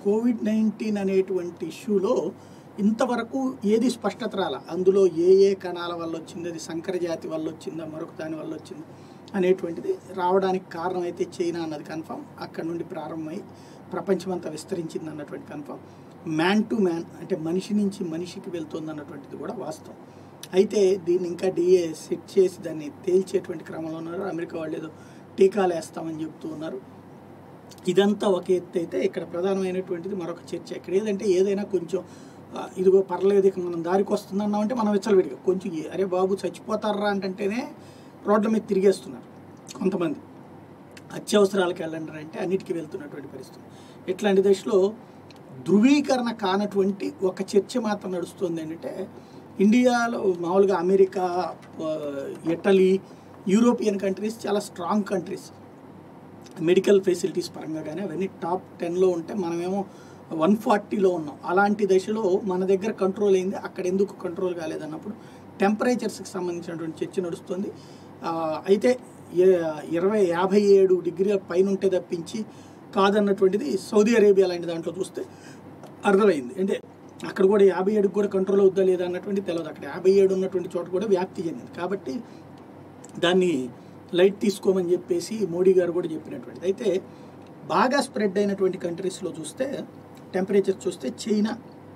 Covid nineteen అనేటువంటి ఇష్యూలో ఇంతవరకు ఏది స్పష్టత రాల అందులో ఏ ఏ కణాల వల్ల వచ్చింది అది సంకరజాతి వల్ల వచ్చిందా మరొక దాని వల్ల వచ్చింది అనేటువంటిది రావడానికి కారణం అయితే చైనా అన్నది కన్ఫామ్ అక్కడ నుండి ప్రారంభమై ప్రపంచమంతా విస్తరించింది అన్నటువంటి కన్ఫామ్ మ్యాన్ టు మ్యాన్ అంటే మనిషి నుంచి మనిషికి వెళ్తుంది అన్నటువంటిది కూడా వాస్తవం అయితే దీన్ని ఇంకా డిఏ సెట్ చేసి దాన్ని తేల్చేటువంటి క్రమంలో ఉన్నారు అమెరికా వాళ్ళు ఏదో టీకాలు వేస్తామని చెప్తూ ఉన్నారు ఇదంతా ఒక ఎత్తు అయితే ఇక్కడ ప్రధానమైనటువంటిది మరొక చర్చ ఇక్కడ ఏదంటే ఏదైనా కొంచెం ఆ, ఇదిగో పర్లేదు ఇక మనం దారికి వస్తుందన్నామంటే మనం విచ్చలవిడిగా కొంచెం ఏ- అరే బాబు చచ్చిపోతారా అంటేనే రోడ్ల మీద తిరిగేస్తున్నారు కొంతమంది అత్యవసరాలకు వెళ్ళండి అంటే అన్నిటికీ వెళ్తున్నటువంటి పరిస్థితి ఇట్లాంటి దశలో ధృవీకరణ కానటువంటి ఒక చర్చ మాత్రం నడుస్తుంది ఏంటంటే ఇండియాలో మామూలుగా అమెరికా ఆ, ఇటలీ యూరోపియన్ కంట్రీస్ చాలా స్ట్రాంగ్ కంట్రీస్ మెడికల్ ఫెసిలిటీస్ పరంగా కానీ అవన్నీ టాప్ టెన్లో ఉంటే మనమేమో వన్ ఫార్టీలో ఉన్నాం అలాంటి దశలో మన దగ్గర కంట్రోల్ అయింది అక్కడ ఎందుకు కంట్రోల్ కాలేదన్నప్పుడు టెంపరేచర్స్కి సంబంధించినటువంటి చర్చ నడుస్తుంది ఆ, అయితే ఏ- ఇరవై యాభై ఏడు డిగ్రీల పైన ఉంటే తప్పించి కాదన్నటువంటిది సౌదీ అరేబియా లాంటి దాంట్లో చూస్తే అర్థమైంది అంటే అక్కడ కూడా యాభై ఏడుకి కూడా కంట్రోల్ అవుద్దా లేదా అన్నటువంటి తెలియదు అక్కడ యాభై ఏడు ఉన్నటువంటి చోట కూడా వ్యాప్తి చెందింది కాబట్టి దాన్ని లైట్ తీసుకోమని చెప్పేసి మోడీ గారు కూడా చెప్పినటువంటిది అయితే బాగా స్ప్రెడ్ అయినటువంటి కంట్రీస్లో చూస్తే టెంపరేచర్ చూస్తే చైనా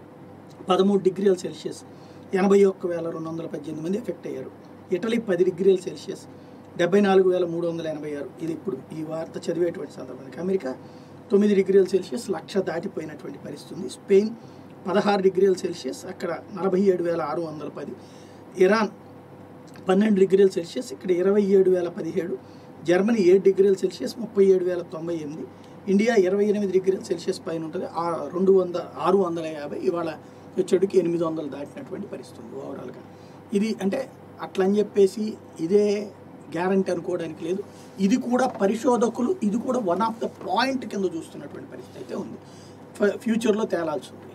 పదమూడు డిగ్రీల సెల్సియస్ ఎనభై ఒక్క వేల రెండు వందల పద్దెనిమిది మంది ఎఫెక్ట్ అయ్యారు ఇటలీ పది డిగ్రీల సెల్సియస్ డెబ్బై నాలుగు వేల మూడు వందల ఎనభై ఆరు ఇది ఇప్పుడు ఈ వార్త చదివేటువంటి సందర్భానికి అమెరికా తొమ్మిది డిగ్రీల సెల్సియస్ లక్ష దాటిపోయినటువంటి పరిస్థితి ఉంది స్పెయిన్ పదహారు డిగ్రీల సెల్సియస్ అక్కడ నలభై ఏడు వేల ఆరు వందల పది ఇరాన్ పన్నెండు డిగ్రీల సెల్సియస్ ఇక్కడ ఇరవై ఏడు వేల పదిహేడు జర్మనీ ఏడు డిగ్రీల సెల్సియస్ ముప్పై ఏడు వేల తొంభై ఎనిమిది ఇండియా ఇరవై ఎనిమిది డిగ్రీల సెల్సియస్ పైన ఉంటుంది ఆ రెండు వంద ఆరు వందల యాభై ఇవాళ వచ్చేటికి ఎనిమిది వందలు దాటినటువంటి పరిస్థితి ఉంది ఓవరాల్గా ఇది అంటే అట్లా అని చెప్పేసి ఇదే గ్యారంటీ అనుకోవడానికి లేదు ఇది కూడా పరిశోధకులు ఇది కూడా వన్ ఆఫ్ ద పాయింట్ కింద చూస్తున్నటువంటి పరిస్థితి అయితే ఉంది ఫ్యూచర్లో తేలాల్సి ఉంది